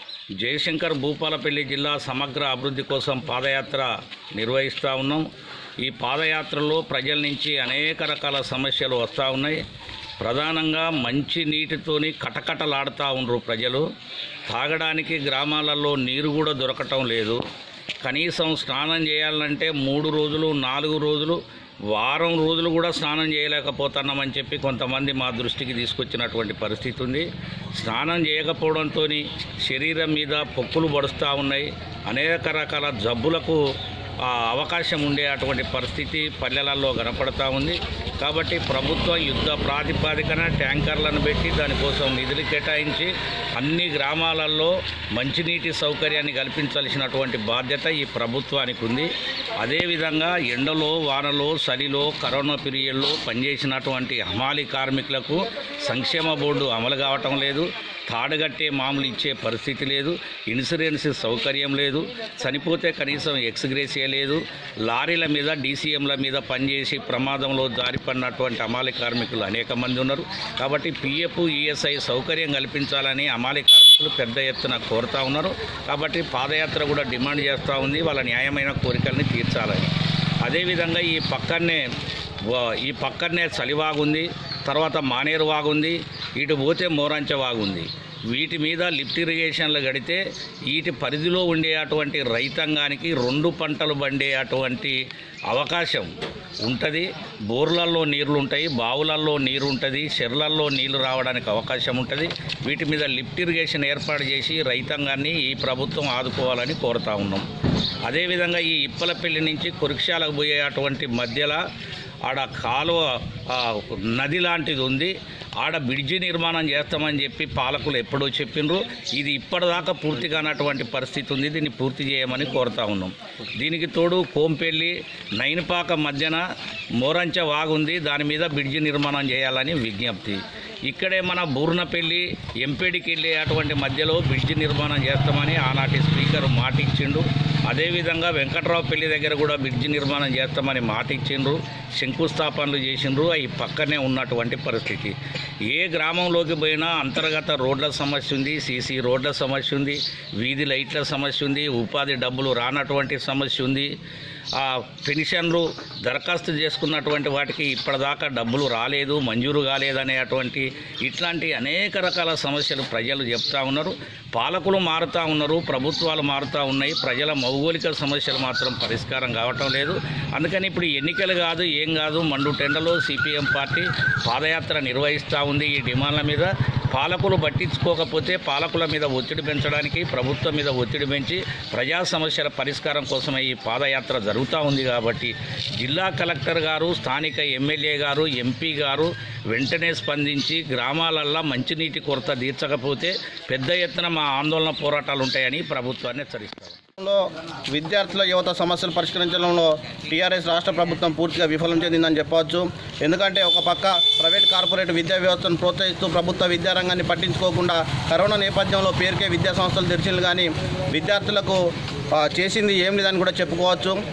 జయశంకర్ భూపాలపల్లి జిల్లా సమగ్ర అభివృద్ధి కోసం పాదయాత్ర నిర్వహిస్తూ ఉన్నాం ఈ పాదయాత్రలో ప్రజల నుంచి అనేక రకాల సమస్యలు వస్తూ ఉన్నాయి ప్రధానంగా మంచి నీటితోని కటకటలాడుతూ ఉన్నారు ప్రజలు తాగడానికి గ్రామాలలో నీరు కూడా దొరకటం లేదు కనీసం స్నానం చేయాలంటే మూడు రోజులు నాలుగు రోజులు వారం రోజులు కూడా స్నానం చేయలేకపోతున్నామని చెప్పి కొంతమంది మా దృష్టికి తీసుకొచ్చినటువంటి పరిస్థితి ఉంది స్నానం చేయకపోవడంతో శరీరం మీద పొక్కులు పడుస్తూ ఉన్నాయి అనేక రకాల జబ్బులకు ఆ, అవకాశం ఉండే అటువంటి పరిస్థితి పల్లెలలో కనపడతా ఉంది కాబట్టి ప్రభుత్వం యుద్ధ ప్రాతిపాదికన ట్యాంకర్లను పెట్టి దానికోసం నిధులు కేటాయించి అన్ని గ్రామాలలో మంచినీటి సౌకర్యాన్ని కల్పించాల్సినటువంటి బాధ్యత ఈ ప్రభుత్వానికి ఉంది అదేవిధంగా ఎండలో వానలో చలిలో కరోనా పీరియడ్లో పనిచేసినటువంటి హమాలి కార్మికులకు సంక్షేమ బోర్డు అమలు కావటం లేదు తాడుగట్టే మామూలు ఇచ్చే పరిస్థితి లేదు ఇన్సూరెన్స్ సౌకర్యం లేదు చనిపోతే కనీసం ఎక్స్గ్రేసియా లేదు లారీల మీద డీసీఎంల మీద పనిచేసి ప్రమాదంలో జారిపడినటువంటి అమాలి కార్మికులు అనేక మంది ఉన్నారు కాబట్టి పిఎఫ్ ఈఎస్ఐ సౌకర్యం కల్పించాలని అమాలి కార్మికులు పెద్ద ఎత్తున కోరుతా ఉన్నారు కాబట్టి పాదయాత్ర కూడా డిమాండ్ చేస్తూ ఉంది వాళ్ళ న్యాయమైన కోరికల్ని తీర్చాలని అదేవిధంగా ఈ పక్కనే వా- ఈ పక్కనే చలివాగుంది తర్వాత మానేరు వాగుంది ఇటు పోతే మోరంచ వాగుంది వీటి మీద లిఫ్ట్ ఇరిగేషన్లు గడితే వీటి పరిధిలో ఉండే అటువంటి రైతాంగానికి రెండు పంటలు పండే అటువంటి అవకాశం ఉంటుంది బోర్లల్లో నీళ్లు ఉంటాయి బావులల్లో నీరు ఉంటుంది చెర్లల్లో నీళ్లు రావడానికి అవకాశం ఉంటుంది వీటి మీద లిఫ్ట్ ఇరిగేషన్ ఏర్పాటు చేసి రైతాంగాన్ని ఈ ప్రభుత్వం ఆదుకోవాలని కోరుతా ఉన్నాం అదేవిధంగా ఈ ఇప్పలపల్లి నుంచి కురిక్షాలకు పోయే అటువంటి మధ్యలో ఆడ కాలువ ఆ, నది లాంటిది ఉంది ఆడ బ్రిడ్జి నిర్మాణం చేస్తామని చెప్పి పాలకులు ఎప్పుడో చెప్పిండ్రు ఇది ఇప్పటిదాకా పూర్తి కానటువంటి పరిస్థితి ఉంది దీన్ని పూర్తి చేయమని కోరుతా ఉన్నాం దీనికి తోడు కోంపెల్లి నైన్పాక మధ్యన మోరంచ వాగుంది దాని మీద బ్రిడ్జి నిర్మాణం చేయాలని విజ్ఞప్తి ఇక్కడే మన బూర్నపల్లి ఎంపేడికి వెళ్ళే అటువంటి మధ్యలో బ్రిడ్జి నిర్మాణం చేస్తామని ఆనాటి స్పీకర్ మాట ఇచ్చిండు అదేవిధంగా వెంకట్రావు పెళ్లి దగ్గర కూడా బ్రిడ్జి నిర్మాణం చేస్తామని మాట ఇచ్చిండ్రు శంకుస్థాపనలు చేసిండ్రు అవి పక్కనే ఉన్నటువంటి పరిస్థితి ఏ గ్రామంలోకి పోయినా అంతర్గత రోడ్ల సమస్య ఉంది సీసీ రోడ్ల సమస్య ఉంది వీధి లైట్ల సమస్య ఉంది ఉపాధి డబ్బులు రానటువంటి సమస్య ఉంది ఆ పెన్షన్లు దరఖాస్తు చేసుకున్నటువంటి వాటికి ఇప్పటిదాకా డబ్బులు రాలేదు మంజూరు కాలేదనే అటువంటి ఇట్లాంటి అనేక రకాల సమస్యలు ప్రజలు చెప్తా ఉన్నారు పాలకులు మారుతూ ఉన్నారు ప్రభుత్వాలు మారుతూ ఉన్నాయి ప్రజల భౌగోళిక సమస్యలు మాత్రం పరిష్కారం కావటం లేదు అందుకని ఇప్పుడు ఎన్నికలు కాదు ఏం కాదు మండు టెండలో సిపిఎం పార్టీ పాదయాత్ర నిర్వహిస్తూ ఉంది ఈ డిమాండ్ల మీద పాలకులు పట్టించుకోకపోతే పాలకుల మీద ఒత్తిడి పెంచడానికి ప్రభుత్వం మీద ఒత్తిడి పెంచి ప్రజా సమస్యల పరిష్కారం కోసమే ఈ పాదయాత్ర జరుగుతూ ఉంది కాబట్టి జిల్లా కలెక్టర్ గారు స్థానిక ఎమ్మెల్యే గారు ఎంపీ గారు వెంటనే స్పందించి గ్రామాలల్లో మంచినీటి కొరత తీర్చకపోతే పెద్ద ఎత్తున మా ఆందోళన పోరాటాలు ఉంటాయని ప్రభుత్వాన్ని హెచ్చరిస్తారు లో విద్యార్థుల యువత సమస్యలు పరిష్కరించడంలో టీఆర్ఎస్ రాష్ట్ర ప్రభుత్వం పూర్తిగా విఫలం చెందిందని చెప్పవచ్చు ఎందుకంటే ఒక పక్క ప్రైవేట్ కార్పొరేట్ విద్యా వ్యవస్థను ప్రోత్సహిస్తూ ప్రభుత్వ విద్యారంగాన్ని పట్టించుకోకుండా కరోనా నేపథ్యంలో పేరుకే విద్యా సంస్థలు తెరిచింది కానీ విద్యార్థులకు ఆ, చేసింది ఏం లేదని కూడా చెప్పుకోవచ్చు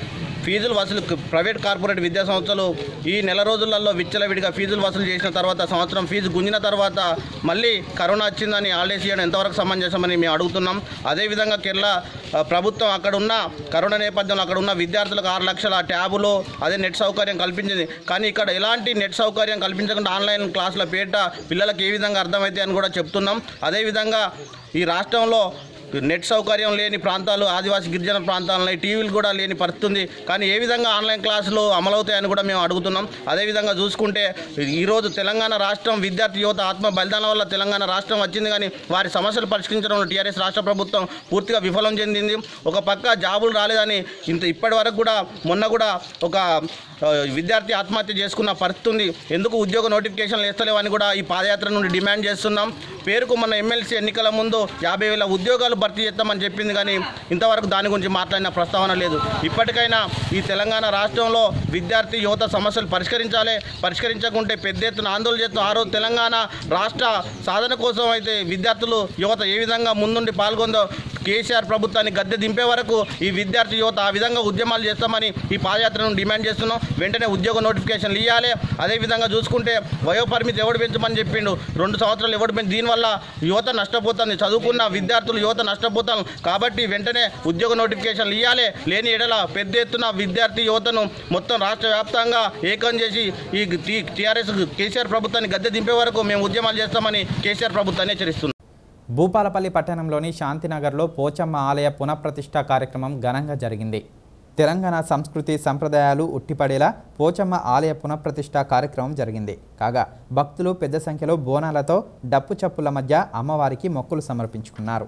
ఫీజులు వసూలు ప్రైవేట్ కార్పొరేట్ విద్యా సంస్థలు ఈ నెల రోజులలో విచ్చలవిడిగా ఫీజులు వసూలు చేసిన తర్వాత సంవత్సరం ఫీజు గుంజిన తర్వాత మళ్ళీ కరోనా వచ్చిందని హాలిడేస్ చేయడం ఎంతవరకు సమంజసమని మేము అడుగుతున్నాం అదేవిధంగా కేరళ ఆ, ప్రభుత్వం అక్కడ ఉన్న కరోనా నేపథ్యంలో అక్కడ ఉన్న విద్యార్థులకు ఆరు లక్షల ట్యాబులు అదే నెట్ సౌకర్యం కల్పించింది కానీ ఇక్కడ ఎలాంటి నెట్ సౌకర్యం కల్పించకుండా ఆన్లైన్ క్లాసుల పేట పిల్లలకు ఏ విధంగా అర్థమైతే అని కూడా చెప్తున్నాం అదేవిధంగా ఈ రాష్ట్రంలో నెట్ సౌకర్యం లేని ప్రాంతాలు ఆదివాసీ గిరిజన ప్రాంతాలలో టీవీలు కూడా లేని పరిస్థితి ఉంది కానీ ఏ విధంగా ఆన్లైన్ క్లాసులు అమలవుతాయని కూడా మేము అడుగుతున్నాం అదేవిధంగా చూసుకుంటే ఈరోజు తెలంగాణ రాష్ట్రం విద్యార్థి యువత ఆత్మ బలిదానం వల్ల తెలంగాణ రాష్ట్రం వచ్చింది కానీ వారి సమస్యలు పరిష్కరించడంలో టీఆర్ఎస్ రాష్ట్ర ప్రభుత్వం పూర్తిగా విఫలం చెందింది ఒక పక్క జాబులు రాలేదని ఇంత ఇప్పటి వరకు కూడా మొన్న కూడా ఒక ఆ, విద్యార్థి ఆత్మహత్య చేసుకున్న పరిస్థితి ఉంది ఎందుకు ఉద్యోగ నోటిఫికేషన్లు వేస్తలేవని కూడా ఈ పాదయాత్ర నుండి డిమాండ్ చేస్తున్నాం పేరుకు మన ఎమ్మెల్సీ ఎన్నికల ముందు యాభై వేల ఉద్యోగాలు భర్తీ చేస్తామని చెప్పింది కానీ ఇంతవరకు దాని గురించి మాట్లాడిన ప్రస్తావన లేదు ఇప్పటికైనా ఈ తెలంగాణ రాష్ట్రంలో విద్యార్థి యువత సమస్యలు పరిష్కరించాలి పరిష్కరించకుంటే పెద్ద ఎత్తున ఆందోళన చేస్తున్న ఆ రోజు తెలంగాణ రాష్ట్ర సాధన కోసం అయితే విద్యార్థులు యువత ఏ విధంగా ముందుండి పాల్గొందో కేసీఆర్ ప్రభుత్వాన్ని గద్దె దింపే వరకు ఈ విద్యార్థి యువత ఆ విధంగా ఉద్యమాలు చేస్తామని ఈ పాదయాత్రను డిమాండ్ చేస్తున్నాం వెంటనే ఉద్యోగ నోటిఫికేషన్లు ఇవ్వాలి అదేవిధంగా చూసుకుంటే వయోపరిమితి ఎవడు పెంచమని చెప్పిండు రెండు సంవత్సరాలు ఎవడు పెంచి దీనివల్ల యువత నష్టపోతుంది చదువుకున్న విద్యార్థులు యువత నష్టపోతాం కాబట్టి వెంటనే ఉద్యోగ నోటిఫికేషన్లు ఇవ్వాలి లేని ఎడల పెద్ద ఎత్తున విద్యార్థి యువతను మొత్తం రాష్ట్ర వ్యాప్తంగా ఏకం చేసి ఈ టీఆర్ఎస్ కేసీఆర్ ప్రభుత్వాన్ని గద్దె దింపే వరకు మేము ఉద్యమాలు చేస్తామని కేసీఆర్ ప్రభుత్వాన్ని హెచ్చరిస్తున్నాం భూపాలపల్లి పట్టణంలోని శాంతినగర్లో పోచమ్మ ఆలయ పునఃప్రతిష్ఠ కార్యక్రమం ఘనంగా జరిగింది తెలంగాణ సంస్కృతి సంప్రదాయాలు ఉట్టిపడేలా పోచమ్మ ఆలయ పునఃప్రతిష్ఠ కార్యక్రమం జరిగింది కాగా భక్తులు పెద్ద సంఖ్యలో బోనాలతో డప్పు చప్పుల మధ్య అమ్మవారికి మొక్కులు సమర్పించుకున్నారు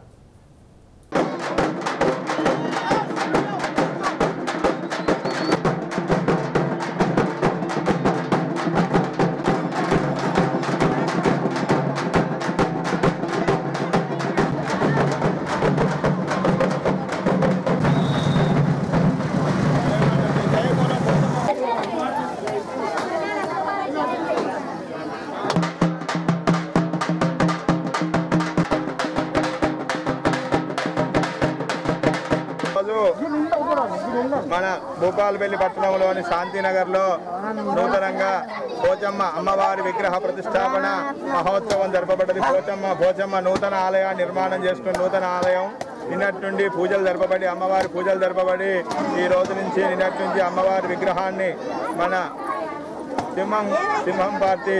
రోజు మన భూపాలపల్లి పట్టణంలోని శాంతినగర్లో నూతనంగా పోచమ్మ అమ్మవారి విగ్రహ ప్రతిష్టాపన మహోత్సవం జరపబడ్డది పోచమ్మ పోచమ్మ నూతన ఆలయ నిర్మాణం చేసుకున్న నూతన ఆలయం నిన్నటి నుండి పూజలు జరపబడి అమ్మవారి పూజలు జరపబడి ఈ రోజు నుంచి నిన్నటి నుంచి అమ్మవారి విగ్రహాన్ని మన సింహం సింహం పార్టీ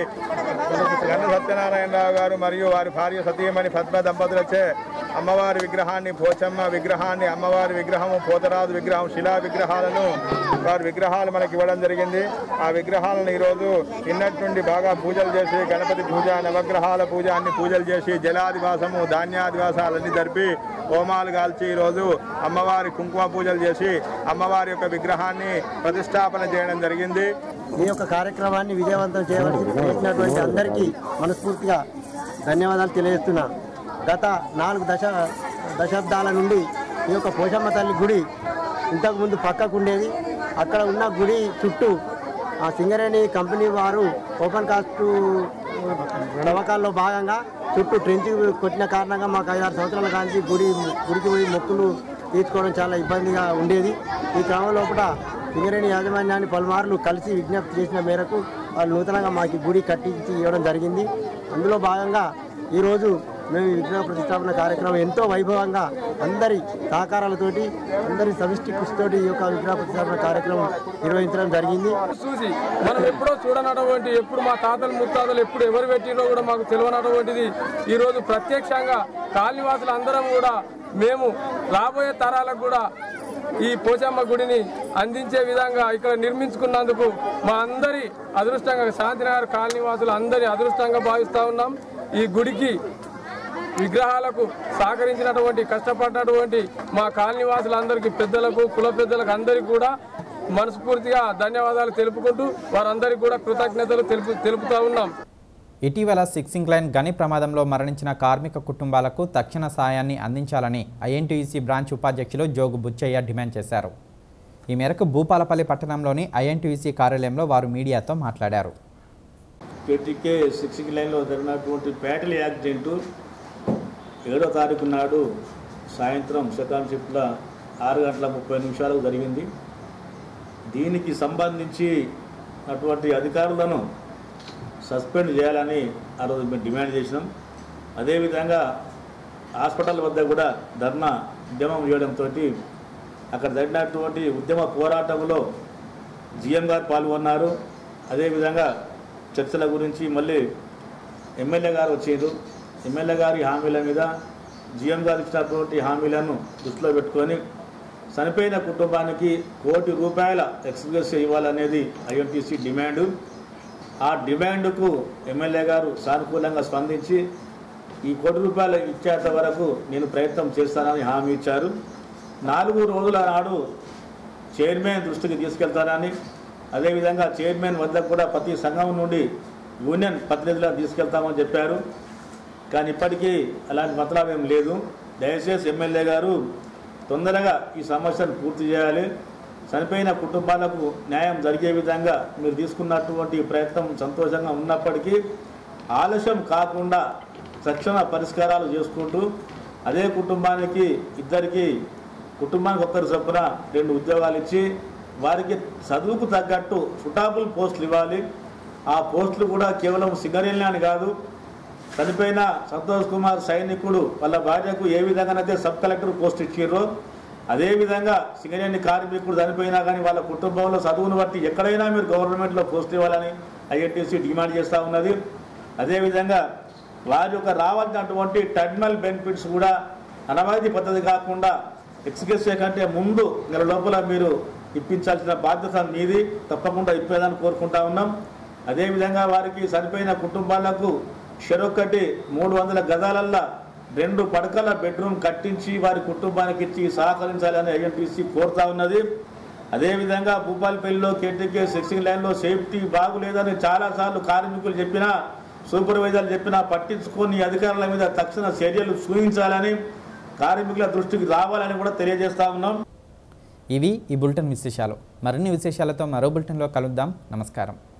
గండ సత్యనారాయణరావు గారు మరియు వారి భార్య సతీమణి పద్మ దంపతులచే అమ్మవారి విగ్రహాన్ని పోచమ్మ విగ్రహాన్ని అమ్మవారి విగ్రహము పోతరాజు విగ్రహం శిలా విగ్రహాలను వారి విగ్రహాలు మనకి ఇవ్వడం జరిగింది ఆ విగ్రహాలను ఈరోజు నిన్నటి నుండి బాగా పూజలు చేసి గణపతి పూజ నవగ్రహాల పూజ అన్ని పూజలు చేసి జలాదివాసము ధాన్యాదివాసాలన్నీ జరిపి హోమాలు కాల్చి ఈరోజు అమ్మవారి కుంకుమ పూజలు చేసి అమ్మవారి యొక్క విగ్రహాన్ని ప్రతిష్టాపన చేయడం జరిగింది ఈ యొక్క కార్యక్రమాన్ని విజయవంతం చేయవలసి చేసినటువంటి అందరికీ మనస్ఫూర్తిగా ధన్యవాదాలు తెలియజేస్తున్నా గత నాలుగు దశ దశాబ్దాల నుండి ఈ యొక్క పోషమ్మ తల్లి గుడి ఇంతకుముందు పక్కకు ఉండేది అక్కడ ఉన్న గుడి చుట్టూ ఆ సింగరేణి కంపెనీ వారు ఓపెన్ కాస్ట్ తవ్వకాల్లో భాగంగా చుట్టూ ట్రెంచ్ కొట్టిన కారణంగా మాకు ఐదారు సంవత్సరాల కాంచి గుడి గుడికి పోయి మొక్కులు తీర్చుకోవడం చాలా ఇబ్బందిగా ఉండేది ఈ క్రమం లోపల సింగరేణి యాజమాన్యాన్ని పలుమార్లు కలిసి విజ్ఞప్తి చేసిన మేరకు వాళ్ళు నూతనంగా మాకు ఈ గుడి కట్టించి ఇవ్వడం జరిగింది అందులో భాగంగా ఈరోజు మేము ఈ విగ్రహ ప్రతిష్టాపన కార్యక్రమం ఎంతో వైభవంగా అందరి సహకారాలతోటి అందరి సమిష్టి కృషితోటి ఈ యొక్క విగ్రహ ప్రతిష్టాపన కార్యక్రమం నిర్వహించడం జరిగింది చూసి మనం ఎప్పుడో చూడనటువంటి ఎప్పుడు మా తాతలు ముత్తాతలు ఎప్పుడు ఎవరు పెట్టినో కూడా మాకు తెలియనటువంటిది ఈరోజు ప్రత్యక్షంగా కాలనివాసులు అందరం కూడా మేము రాబోయే తరాలకు కూడా ఈ పోచమ్మ గుడిని అందించే విధంగా ఇక్కడ నిర్మించుకున్నందుకు మా అందరి అదృష్టంగా శాంతినగర్ కాలనీవాసులు అందరి అదృష్టంగా భావిస్తూ ఉన్నాం ఈ గుడికి విగ్రహాలకు సహకరించినటువంటి కష్టపడినటువంటి మా కాలనీవాసులందరికీ పెద్దలకు కుల పెద్దలకు అందరికీ కూడా మనస్ఫూర్తిగా ధన్యవాదాలు తెలుపుకుంటూ వారందరికీ కూడా కృతజ్ఞతలు తెలుపు తెలుపుతా ఉన్నాం ఇటీవల సిక్సింగ్ లైన్ గని ప్రమాదంలో మరణించిన కార్మిక కుటుంబాలకు తక్షణ సాయాన్ని అందించాలని ఐఎన్టీయూసీ బ్రాంచ్ ఉపాధ్యక్షులు జోగు బుచ్చయ్య డిమాండ్ చేశారు ఈ మేరకు భూపాలపల్లి పట్టణంలోని ఐఎన్టీయూసీ కార్యాలయంలో వారు మీడియాతో మాట్లాడారు కేటీకే సిక్సింగ్ లైన్లో జరిగినటువంటి బ్యాటరీ యాక్సిడెంటు ఏడో తారీఖు నాడు సాయంత్రం సెకండ్ షిఫ్ట్లో ఆరు గంటల ముప్పై నిమిషాలకు జరిగింది దీనికి సంబంధించి అటువంటి అధికారులను సస్పెండ్ చేయాలని ఆ రోజు మేము డిమాండ్ చేసినాం అదేవిధంగా హాస్పిటల్ వద్ద కూడా ధర్నా ఉద్యమం చేయడంతో అక్కడ జరిగినటువంటి ఉద్యమ పోరాటంలో జిఎం గారు పాల్గొన్నారు అదేవిధంగా చర్చల గురించి మళ్ళీ ఎమ్మెల్యే గారు వచ్చారు ఎమ్మెల్యే గారి హామీల మీద జిఎం గారు ఇచ్చినటువంటి హామీలను దృష్టిలో పెట్టుకొని చనిపోయిన కుటుంబానికి కోటి రూపాయల ఎక్స్గ్రెస్ ఇవ్వాలనేది ఐఎన్టీసీ డిమాండు ఆ డిమాండ్కు ఎమ్మెల్యే గారు సానుకూలంగా స్పందించి ఈ కోటి రూపాయలు ఇచ్చేంత వరకు నేను ప్రయత్నం చేస్తానని హామీ ఇచ్చారు నాలుగు రోజుల నాడు చైర్మన్ దృష్టికి తీసుకెళ్తానని అదేవిధంగా చైర్మన్ వద్ద కూడా ప్రతి సంఘం నుండి యూనియన్ ప్రతినిధులను తీసుకెళ్తామని చెప్పారు కానీ ఇప్పటికీ అలాంటి మతలాభం ఏం లేదు దయచేసి ఎమ్మెల్యే గారు తొందరగా ఈ సమస్యను పూర్తి చేయాలి చనిపోయిన కుటుంబాలకు న్యాయం జరిగే విధంగా మీరు తీసుకున్నటువంటి ప్రయత్నం సంతోషంగా ఉన్నప్పటికీ ఆలస్యం కాకుండా తక్షణ పరిష్కారాలు చేసుకుంటూ అదే కుటుంబానికి ఇద్దరికి కుటుంబానికి ఒక్కరి చొప్పున రెండు ఉద్యోగాలు ఇచ్చి వారికి చదువుకు తగ్గట్టు సుటాబుల్ పోస్టులు ఇవ్వాలి ఆ పోస్టులు కూడా కేవలం సింగరేణి అని కాదు చనిపోయిన సంతోష్ కుమార్ సైనికుడు వాళ్ళ భార్యకు ఏ విధంగానైతే సబ్ కలెక్టర్ పోస్ట్ ఇచ్చిర్రో అదేవిధంగా సింగరేణి కార్మికుడు చనిపోయినా కానీ వాళ్ళ కుటుంబంలో చదువును బట్టి ఎక్కడైనా మీరు గవర్నమెంట్లో పోస్ట్ ఇవ్వాలని ఐఎన్టీసీ డిమాండ్ చేస్తూ ఉన్నది అదేవిధంగా వారి యొక్క రావాల్సినటువంటి టర్మినల్ బెనిఫిట్స్ కూడా అనవాయితీ పద్ధతి కాకుండా ఎక్స్గ్రెస్ కంటే ముందు నెల లోపల మీరు ఇప్పించాల్సిన బాధ్యత మీది తప్పకుండా ఇప్పేదని కోరుకుంటా ఉన్నాం అదేవిధంగా వారికి చనిపోయిన కుటుంబాలకు చెరొక్కటి మూడు వందల గదాలల్లా రెండు పడకల బెడ్రూమ్ కట్టించి వారి కుటుంబానికి ఇచ్చి సహకరించాలని ఐఎన్టీసీ కోరుతా ఉన్నది అదేవిధంగా భూపాలపల్లిలో కేటీకే సిక్సింగ్ లైన్లో సేఫ్టీ బాగులేదని చాలాసార్లు కార్మికులు చెప్పినా సూపర్వైజర్లు చెప్పినా పట్టించుకొని అధికారుల మీద తక్షణ చర్యలు చూపించాలని కార్మికుల దృష్టికి రావాలని కూడా తెలియజేస్తా ఉన్నాం ఇవి ఈ బులెటిన్ విశేషాలు మరిన్ని విశేషాలతో మరో బులెటిన్లో కలుద్దాం నమస్కారం